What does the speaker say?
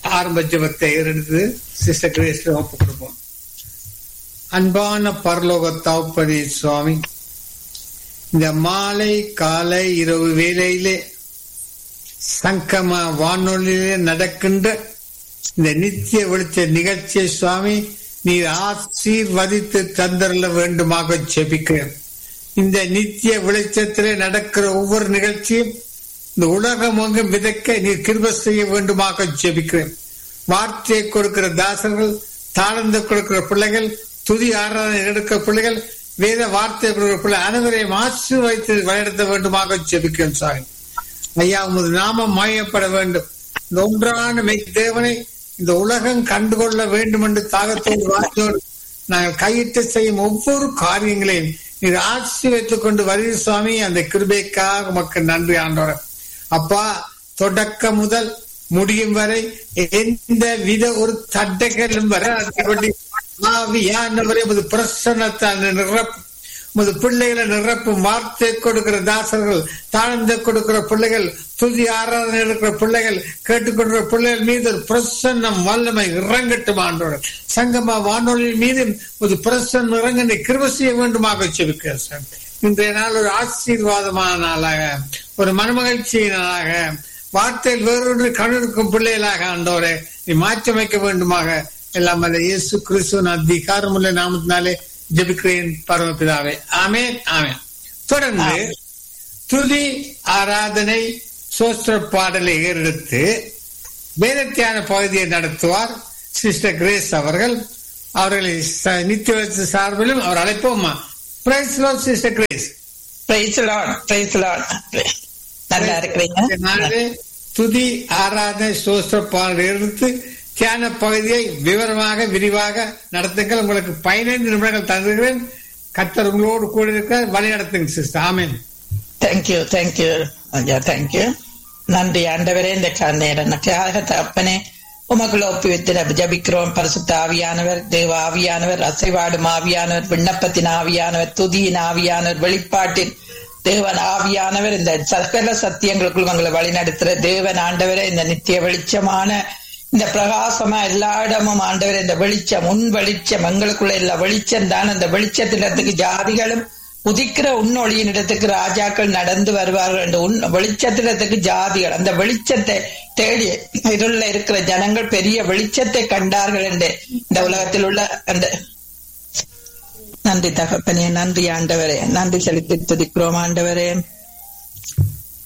ஆரம்ப ஜபத்தை எடுத்து சிஸ்டர் கிரேஸ் ஒப்பு கொடுப்போம் அன்பான பரலோக தாப்பதி சுவாமி இந்த மாலை காலை இரவு வேளையிலே சங்கம வானொலியிலே நடக்கின்ற இந்த நித்திய வெளிச்ச நிகழ்ச்சியை சுவாமி நீர் ஆசீர்வதித்து தந்தரல வேண்டுமாக செபிக்கிறேன் இந்த நித்திய வெளிச்சத்திலே நடக்கிற ஒவ்வொரு நிகழ்ச்சியும் இந்த உலகம் அங்கும் விதைக்க நீர் கிருப செய்ய வேண்டுமாக ஜெபிக்கிறேன் வார்த்தையை கொடுக்கிற தாசர்கள் தாழ்ந்து கொடுக்கிற பிள்ளைகள் துதி ஆராதனை எடுக்கிற பிள்ளைகள் வேத வார்த்தை கொடுக்கிற பிள்ளை அனைவரையும் ஆசீர்வதித்து வழிநடத்த வேண்டுமாக ஜெபிக்கிறேன் சாமி ஐயா உமது நாமம் மாயப்பட வேண்டும் இந்த ஒன்றான மெய் தேவனை இந்த உலகம் கண்டுகொள்ள வேண்டும் என்று தாகத்தோடு வார்த்தையோடு நாங்கள் கையிட்டு செய்யும் ஒவ்வொரு காரியங்களையும் நீர் ஆட்சி வைத்துக் கொண்டு வருகிற சுவாமி அந்த கிருபைக்காக மக்கள் நன்றி ஆண்டவர் அப்பா தொடக்கம் முதல் முடியும் வரை எந்த வித ஒரு தட்டைகளும் வர ஆவியானவரை உமது பிரசன்னத்தால் நிரப்பும் உமது பிள்ளைகளை நிரப்பும் வார்த்தை கொடுக்கிற தாசர்கள் தாழ்ந்து கொடுக்கிற பிள்ளைகள் துதி ஆராதனை இருக்கிற பிள்ளைகள் கேட்டுக்கொண்டிருக்கிற பிள்ளைகள் மீது ஒரு பிரசன்னம் வல்லமை இறங்கட்டும் ஆண்டோட சங்கமா வானொலி மீது ஒரு பிரசன்னம் இறங்க கிருப செய்ய வேண்டுமாக செபிக்கிறேன் இன்றைய நாள் ஒரு ஆசீர்வாதமான நாளாக ஒரு மனமகிழ்ச்சி நாளாக வார்த்தையில் வேறொன்று கண்ணிருக்கும் பிள்ளைகளாக ஆண்டோரை நீ மாற்றமைக்க வேண்டுமாக எல்லாம் அல்ல இயேசு கிறிஸ்துவின் அதிகாரமுள்ள நாமத்தினாலே ஜெபிக்கிறேன் பரமபிதாவே ஆமேன் ஆமேன் தொடர்ந்து துதி ஆராதனை சோஸ்திர பாடலை எடுத்து வேதத்தியான பகுதியை நடத்துவார் சிஸ்டர் கிரேஸ் அவர்கள் அவர்களை நித்திய சார்பிலும் அவர் அழைப்போமா praise lord sister Grace praise lord praise lord நல்லா இருக்கிறீங்க நாளே துதி ஆராதனை சோஸ்திர பாடல் எடுத்து தியான பகுதியை விவரமாக விரிவாக நடத்துங்கள் உங்களுக்கு பதினைந்து நிமிடங்கள் தந்துகிறேன் கத்தர் உங்களோடு கூட இருக்க வழி நடத்துங்க சிஸ்டர் ஆமேன் தேங்க்யூ தேங்க்யூ ஐயா தேங்க்யூ நன்றி ஆண்டவரே இந்த நேரனுக்காக தப்பனே உமக்குள்ள ஒப்புவித்து ஜபிக்கிறோம் பரிசுத்த ஆவியானவர் தேவ ஆவியானவர் அசைவாடும் ஆவியானவர் விண்ணப்பத்தின் ஆவியானவர் துதியின் ஆவியானவர் வெளிப்பாட்டின் தேவன் ஆவியானவர் இந்த சகல சத்தியங்களுக்குள் உங்களை வழிநடத்துற தேவன் ஆண்டவரே இந்த நித்திய வெளிச்சமான இந்த பிரகாசமா எல்லா இடமும் ஆண்டவர் இந்த வெளிச்சம் உன் வெளிச்சம் எங்களுக்குள்ள எல்லா வெளிச்சம் தான் அந்த வெளிச்சத்தினத்துக்கு ஜாதிகளும் உதிக்கிற உன்னொழியின் இடத்துக்கு ராஜாக்கள் நடந்து வருவார்கள் என்ற உன் வெளிச்சத்தினத்துக்கு ஜாதிகள் அந்த வெளிச்சத்தை தேடி இருள இருக்கிற ஜனங்கள் பெரிய வெளிச்சத்தை கண்டார்கள் என்று இந்த உலகத்தில் உள்ள அந்த நன்றி தகப்பனே நன்றி ஆண்டவரே நன்றி செலுத்தி துதிக்கிறோம் ஆண்டவரே